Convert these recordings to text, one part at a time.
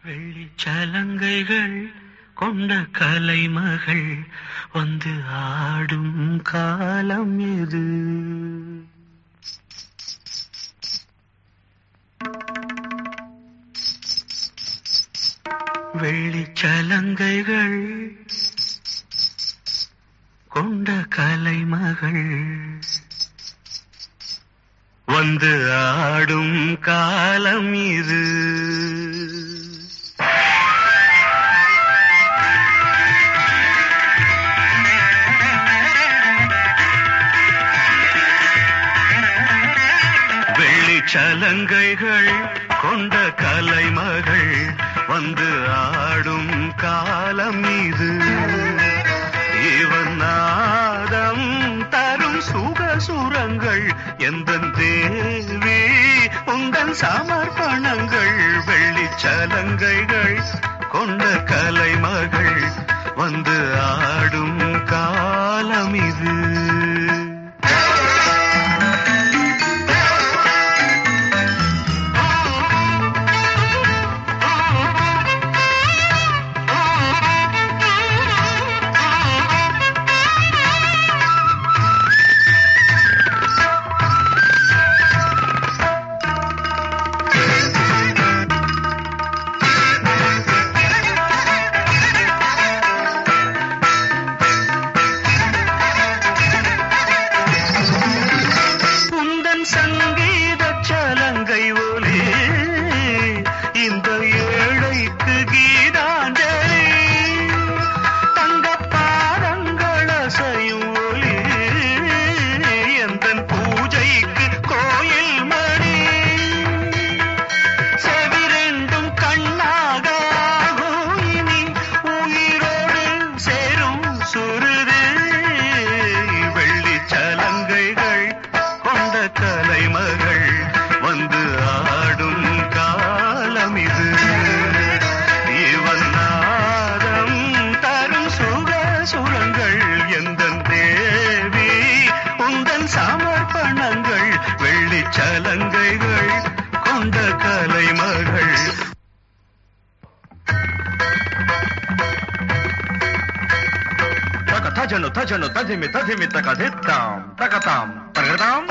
வெள்ளிச்சலங்கைகள் கொண்ட கலைமகள் வந்து ஆடும் காலம் எது வெள்ளிச்சலங்கைகள் கொண்ட கலைமகள் வந்து ஆடும் காலம் இது வெள்ளிச்சலங்கைகள் கொண்ட கலைமகள் வந்து ஆடும் காலம் இது இவன் நாதம் தரும் சுக சுரங்கள் எந்த தேவி உங்கள் சமர்ப்பணங்கள் வெள்ளிச்சலங்கைகள் கொண்ட கலைமகள் வந்து ஆடும் காலம் இது உந்தன் சங்கீத சலங்கை ஒலி இந்த ஏழைக்கு கீதாஞ்சலி தங்க பாதங்கள் அசையும் ஒலி எந்தன் பூஜைக்கு கோயில் மணி செவிரெண்டும் கண்ணாக ஆகும் இனி உயிரோடு சேரும் சுருது வெள்ளிச் சலங்கைகள் கொண்ட கலைமகள் வந்து ஆடும் காலம் இது இவன் நாதம் தரும் சுக சுரங்கள் எந்த தேவி உந்தன் சமர்ப்பணங்கள் வெள்ளிச் சலங்கைகள் கொண்ட கலைமகள் తక తజను తజను తదిమి తదిమి తక దిత్తాం తకతాం తగదాం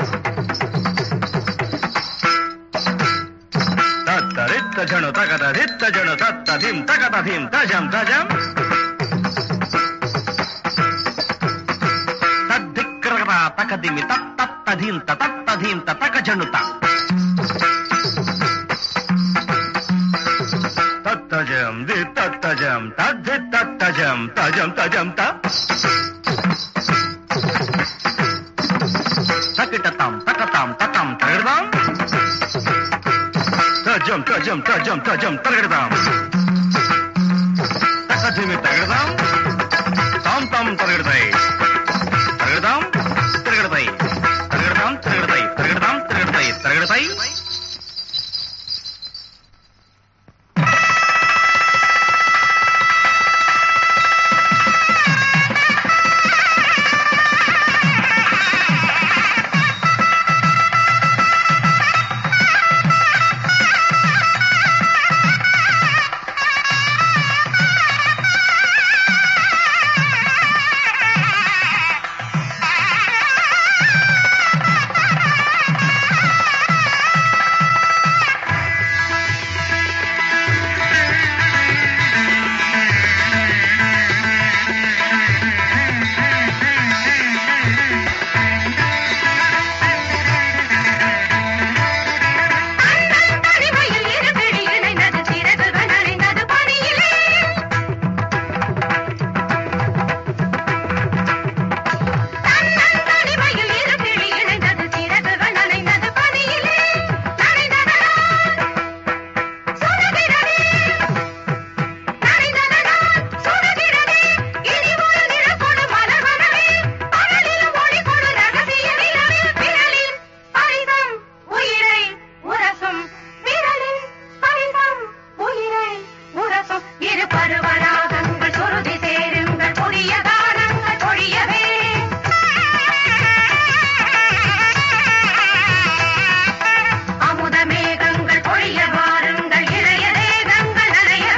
తత్తరిత్త జను తగద రిత్త జను తత్త ధిం తగద ధిం తజం తజం తద్దిక్రగద తకదిమి తత్తత్త ధిం తత్త ధిం తక జనుత తత్తజం ది తత్తజం తద్ధి తత్తజం తజం తజం త తకిటతాం తకతాం తకం తగడదాం తజం తజం తజం తజం తగడదాం తకధిమి తగడదాం తాం తాం తగడదాయి తగడదాం తిరగడదాయి తగడదాం తిరగడదాయి తగడదాం తిరగడదాయి తగడదాయి தனிமையில் இருபிடி இணைந்தது சிறகுகள் நனைந்தது பனியிலே தன்னன் தனிமையில் இருபிடி இணைந்தது சிறகுகள் நனைந்தது பனியிலே நனைந்ததனால் சுடுகிறதே நனைந்ததனால் சுடுகிறதே இனி ஒரு நிறப்பொடு மலர் மனமே பகலில் ஒளி கொடு ரகசிய நிலவில் விரலில் பரிதம் உயிரை உரசும் விரலில் பரிதம் உயிரை உரசும் இரு பருவராகங்கள் சுருதி சேருங்கள் புதிய கானங்கள் பொழியவே அமுத மேகங்கள் பொழிய வாருங்கள் இளைய தேகங்கள் நனைய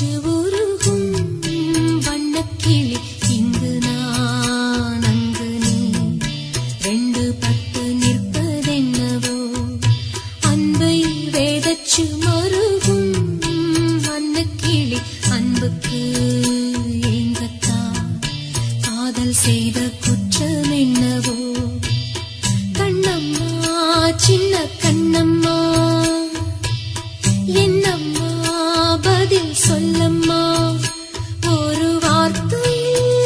நினைச்சு உருகும் வண்ணக்கிளி இங்கு நான் அங்கு நீ ரெண்டு பட்டு நிற்பதென்னவோ அன்பை வேதச்சு மருகும் வண்ணக்கிளி அன்புக்கு ஏங்கத்தான் காதல் செய்த குற்றம் என்னவோ கண்ணம்மா சின்ன கண்ணம்மா என்னம்மா பதில் சொல்லம்மா ஒரு வார்த்தையில்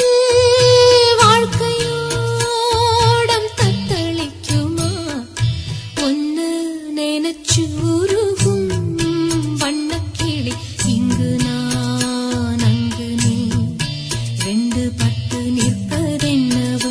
வாழ்க்கையோடம் தத்தளிக்குமா ஒன்னு நினைச்சு உருகும் வண்ணக்கிளி இங்கு நான் அங்கு நீ ரெண்டு பட்டு நிற்பதென்னவோ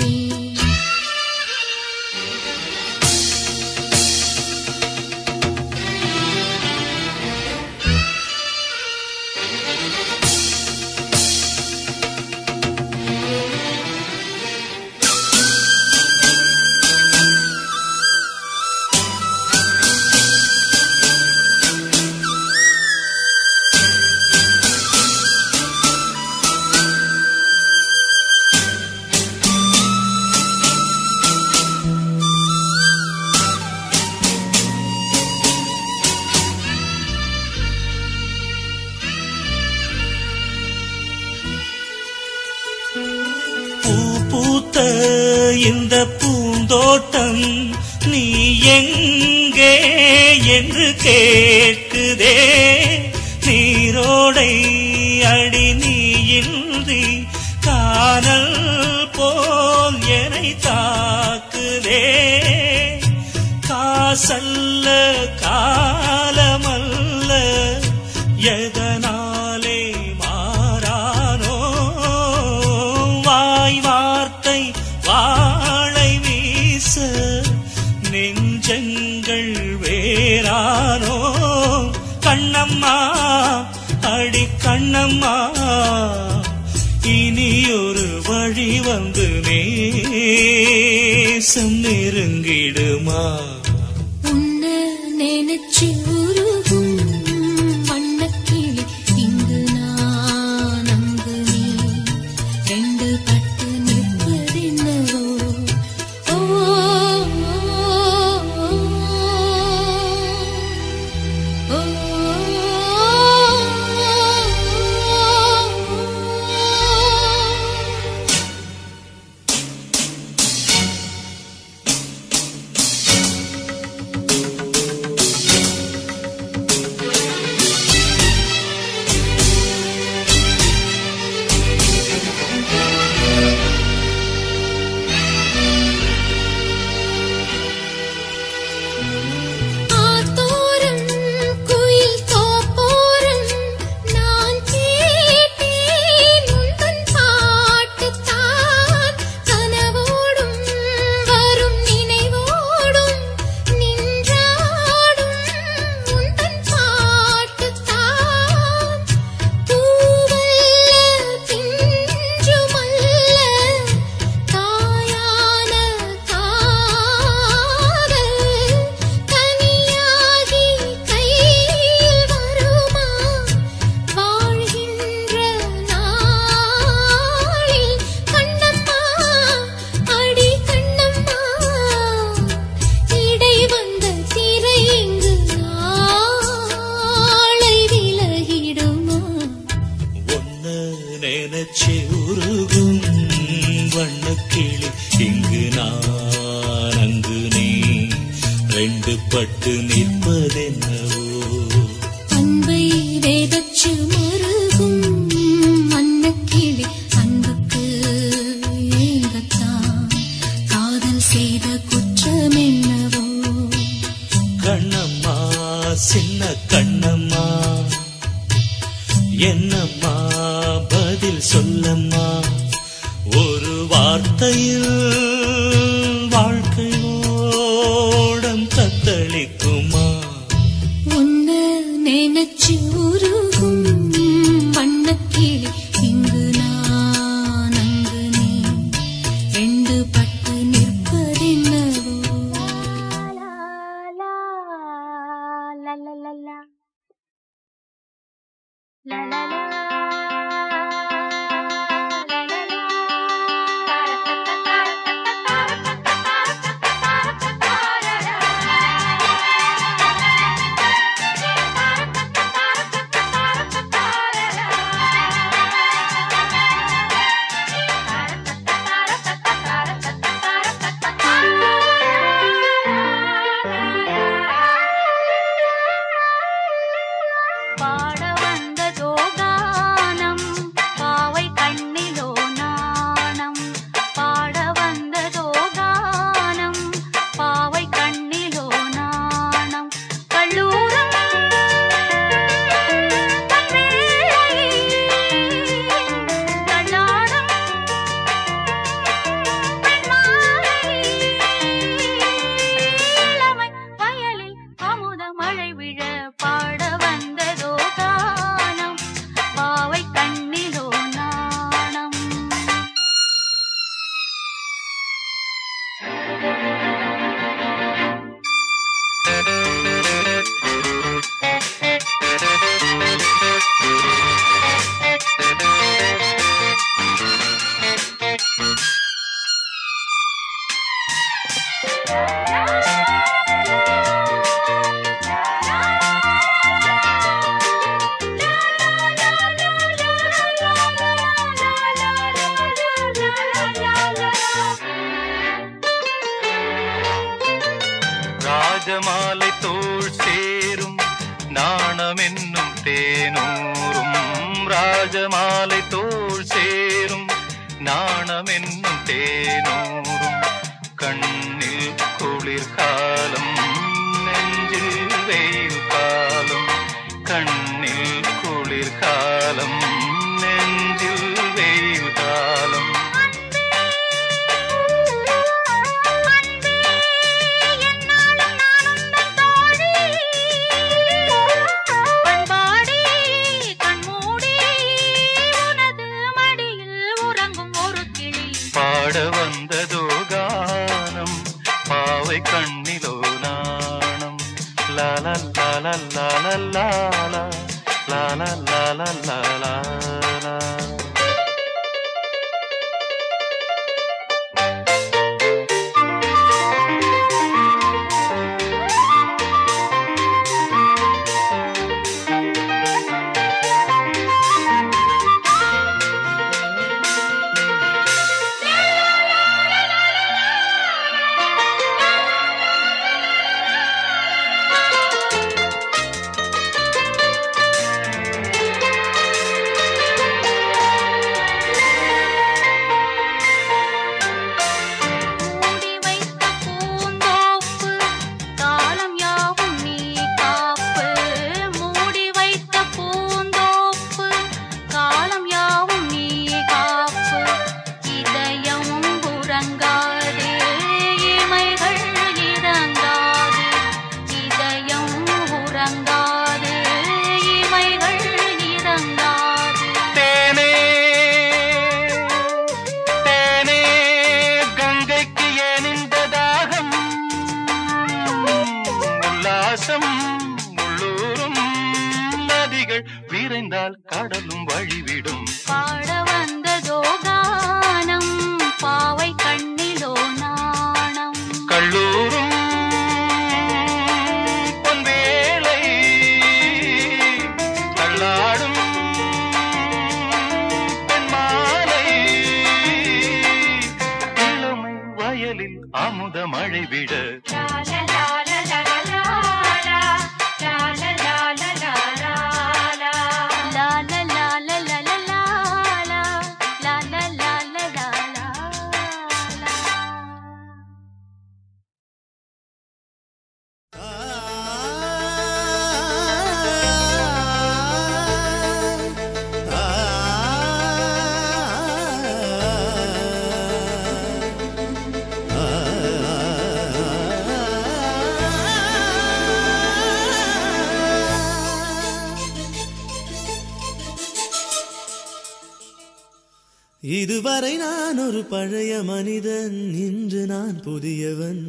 பூ பூத்த இந்த பூந்தோட்டம் நீ எங்கே என்று கேட்குதே நீரோடை அடி நீயின்றி காணல் போல் என்னை தாக்குதே காசல்ல காலமல்ல எதனாலே மாறானோ வாய் வார்த்தை வாழை வீச நெஞ்சங்கள் வேறானோ கண்ணம்மா அடி கண்ணம்மா இனி ஒரு வழி வந்து நேசம் நெருங்கிடுமா உன்னை நினைச்சு உருகும் வண்ணக்கிளி இங்கு நான் அங்கு நீ ரெண்டு பட்டு நிற்பதென்னவோ ஓ, ஓ, ஓ, ஓ. ஆத்தோரம் குயில் தோப்போரம் நான் கேட்டேன் உந்தன் பாட்டுத்தான் கனவோடும் வரும் நினைவோடும் நின்றாடும் உந்தன் பாட்டுத்தான் பூவல்ல பிஞ்சுமல்ல காயான காதல் கனியாகி கையில் வருமா வாழ்கின்ற நாளில் கண்ணம்மா அடி கண்ணம்மா இடை வந்த திரை இங்கு நாளை விலகிடுமா ஒன்னு நினைச்சு உருகும் வண்ணக்கிளி இங்கு நான் அங்கு நீ ரெண்டு பட்டு நிற்பதென்னவோ அன்பை வேதச்சு மருகும் மண்ணக்கிளி அன்புக்கு ஏங்கத்தான் காதல் செய்த குற்றம் என்னவோ கண்ணம்மா சின்ன கண்ணம்மா என்னம்மா பதில் சொல்லம்மா ஒரு வார்த்தையில் வாழ்க்கை ஓடம் தத்தளிக்குமா உன்னை நினைச்சு உருகும் வண்ணக்கிளி இங்கு நான் அங்கு நீ ரெண்டு பட்டு நிற்பதென்னவோ பாட வந்ததோ கானம் பாவை கண்ணிலோ நாணம் பாட வந்ததோ கானம் பாவை கண்ணிலோ நாணம் கல்லூரம் தன்வேலை தள்ளாடும் இளமை வயலில் அமுத மழை விழ பாட வந்ததோ கானம் பாவை கண்ணிலோ நாணம் ராஜமாலை தோள் சேரும் நாணம் என்னும் தேனூரும் ராஜமாலை தோள் சேரும் நாணம் என்னும் தேனூரும் கண்ணில் குளிர் காலம் நெஞ்சில் வெயில் காலம் கண்ணில் குளிர் காலம் நெஞ்சில் வெயில் காலம் பண்பாடி கண்மூடி உனது மடியில் உறங்கும் ஒரு கிளி பாட வந்ததோ கானம் பாவை கண்ணிலோ நாணம் லால லால லால லால லால லால லால மூடி வைத்த பூந்தோப்பு காலம் யாவும் நீ காப்பு மூடி வைத்த பூந்தோப்பு காலம் யாவும் நீ காப்பு இதயம் உறங்காதே இமைகள் இறங்காது இதயம் உறங்காது இமைகள் இறங்காது தேனே தேனே கங்கைக்கு ஏன் இந்த தாகம் உல்லாசம் உள்ளூரும் நதிகள் விரைந்தால் கடலும் வழிவிடும் பாட வந்ததோ கானம் பாவை கண்ணிலோ நாணம் கல்லூரும் பொன்வேலை தள்ளாடும் பெண்மாலை இளமை வயலில் அமுத மழை விட லா லா லா லா லா லா லா லா லா லா லா லா லா லா இதுவரை நான் ஒரு பழைய மனிதன் இன்று நான் புதியவன்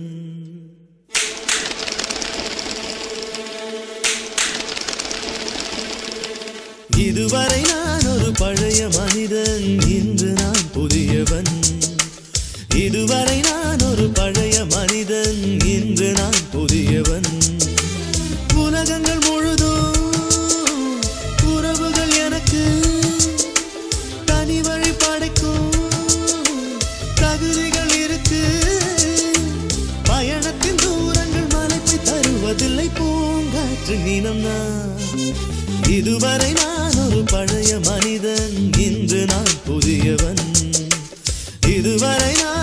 இதுவரை நான் ஒரு பழைய மனிதன் இன்று நான் புதியவன் இதுவரை நான் ஒரு பழைய மனிதன் இன்று நான் புதியவன் உலகங்கள் முழுதும் உறவுகள் எனக்கு தனி வழி படைக்கும் தகுதிகள் இருக்கு பயணத்தின் தூரங்கள் மலைப்பை தருவதில்லை பூங்காற்று நீனம் நான் இதுவரை நான் ஒரு பழைய மனிதன் இன்று நான் புதியவன் இதுவரை நான்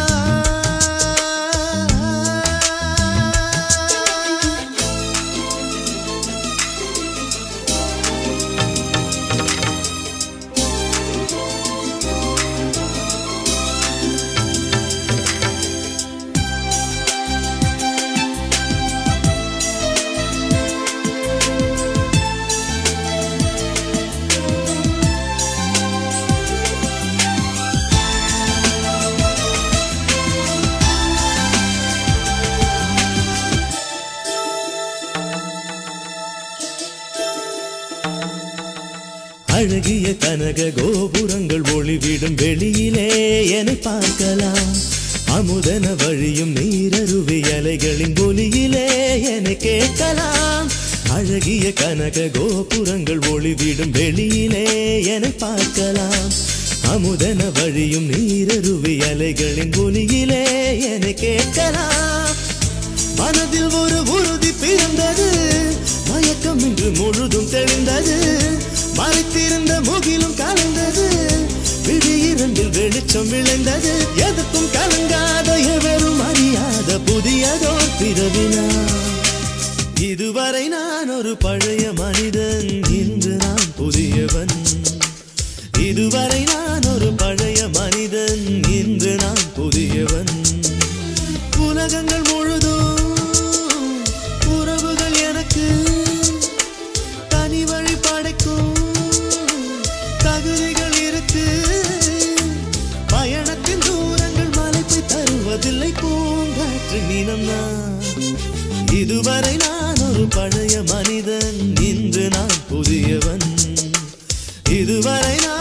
அழகிய கனக கோபுரங்கள் ஒளிவிடும் வெளியிலே என்னை பார்க்கலாம் அமுதன வழியும் நீரருவி அலைகளின் ஒலியிலே என்னை கேட்கலாம் அழகிய கனக கோபுரங்கள் ஒளிவிடும் வெளியிலே என்னை பார்க்கலாம் அமுதன வழியும் நீரருவி அலைகளின் ஒலியிலே என்னை கேட்கலாம் மனதில் ஒரு உறுதி பிறந்தது மயக்கம் இன்று முழுதும் தெளிந்தது மறைத்திருந்த முகிலும் கலந்தது விழி இரண்டில் வெளிச்சம் விளைந்தது எதுக்கும் கலங்காத எவரும் அறியாத புதியதோ பிறவினா இதுவரை நான் ஒரு பழைய மனிதன் இன்று நான் புதியவன் இதுவரை நான் ஒரு பழைய மனிதன் இன்று நான் புதியவன் உலகங்கள் முழுதும் உறவுகள் எனக்கு தனி வழி படைக்கும் தகுதிகள் இருக்கு பயணத்தின் தூரங்கள் மலைப்பை தருவதில்லை பூங்காற்று நீனம் நான் இதுவரை நான் ஒரு பழைய மனிதன் இன்று நான் புதியவன் இதுவரை நான்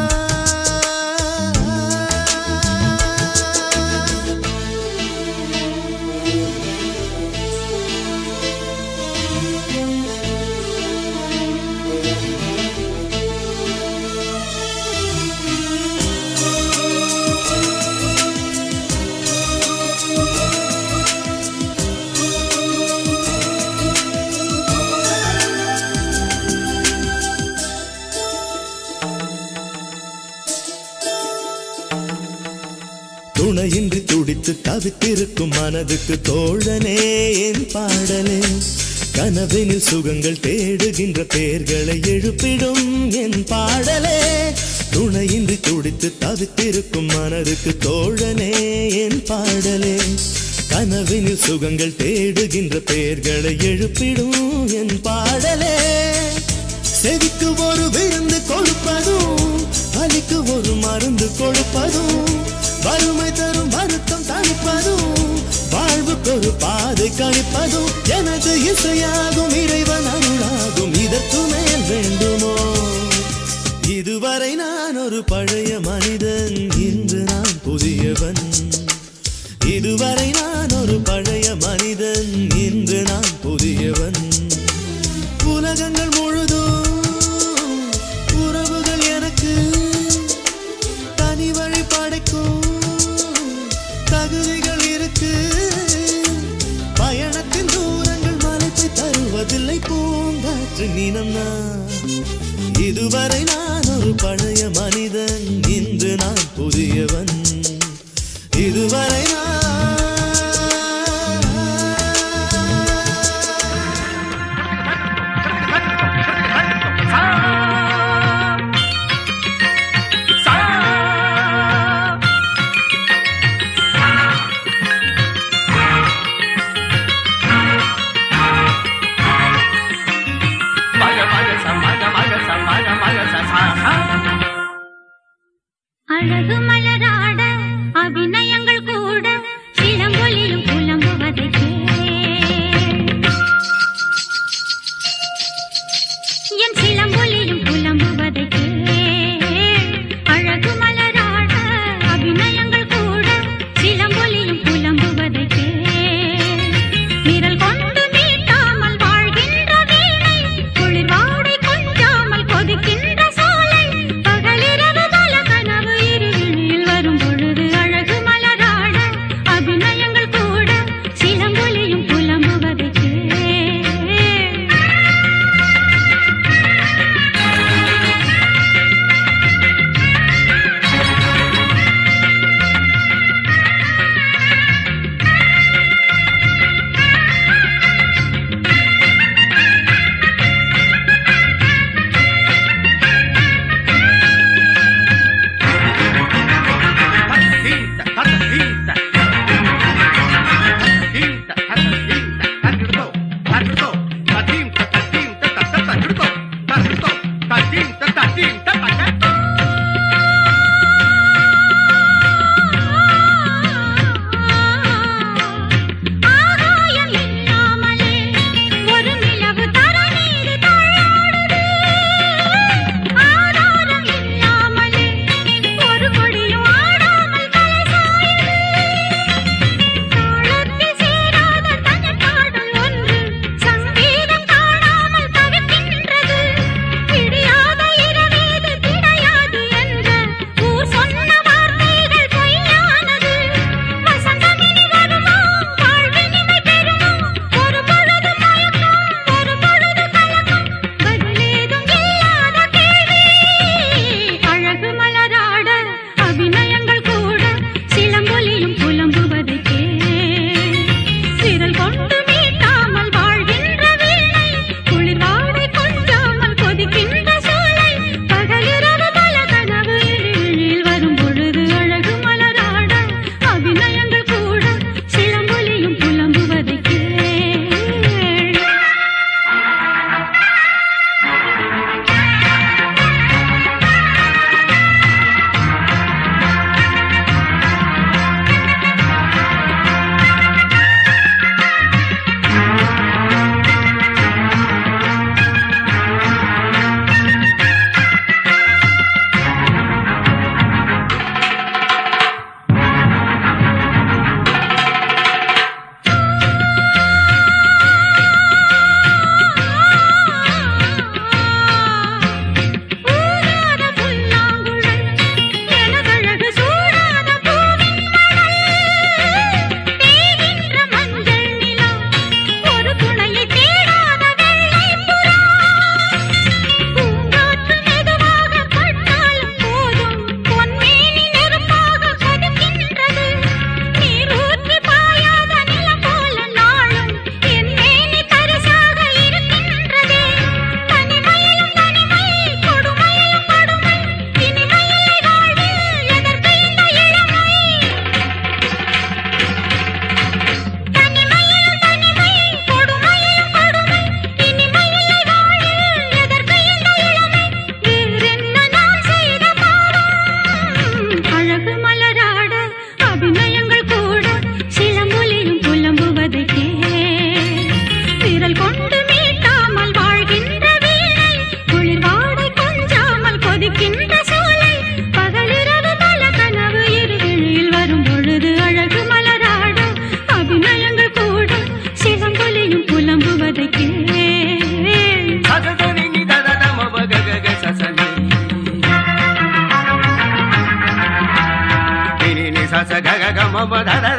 துணையின்றி துடித்து தவித்திருக்கும் மனதுக்கு தோழனே என் பாடலே கனவினில் சுகங்கள் தேடுகின்ற பேர்களை எழுப்பிடும் என் பாடலே துணையின்றி துடித்து தவித்திருக்கும் மனதுக்கு தோழனே என் பாடலே கனவினில் சுகங்கள் தேடுகின்ற பேர்களை எழுப்பிடும் என் பாடலே செவிக்கு ஒரு விருந்து கொடுப்பதும் வலிக்கு ஒரு மருந்து கொடுப்பதும் வறுமை தரும் வருத்தம் தணிப்பதும் வாழ்வுக்கு ஒரு பாதை கணிப்பதும் எனது இசையாகும் இறைவன் அருளாகும் இதற்கு மேல் வேண்டுமோ இதுவரை நான் ஒரு பழைய மனிதன் இன்று நான் புதியவன் இதுவரை நான் ஒரு பழைய மனிதன் இன்று நான் புதியவன் உலகங்கள் முழுதும் உறவுகள் எனக்கு தனி வழி படைக்கும் தகுதிகள் இருக்கு பயணத்தின் தூரங்கள் மலைப்பை தருவதில்லை பூங்காற்று நீனம் நான் இதுவரை நான் ஒரு பழைய மனிதன் இன்று நான் புதியவன் இதுவரை நான் அழகு மலராட அபிநயங்கள் கூட சில மமதட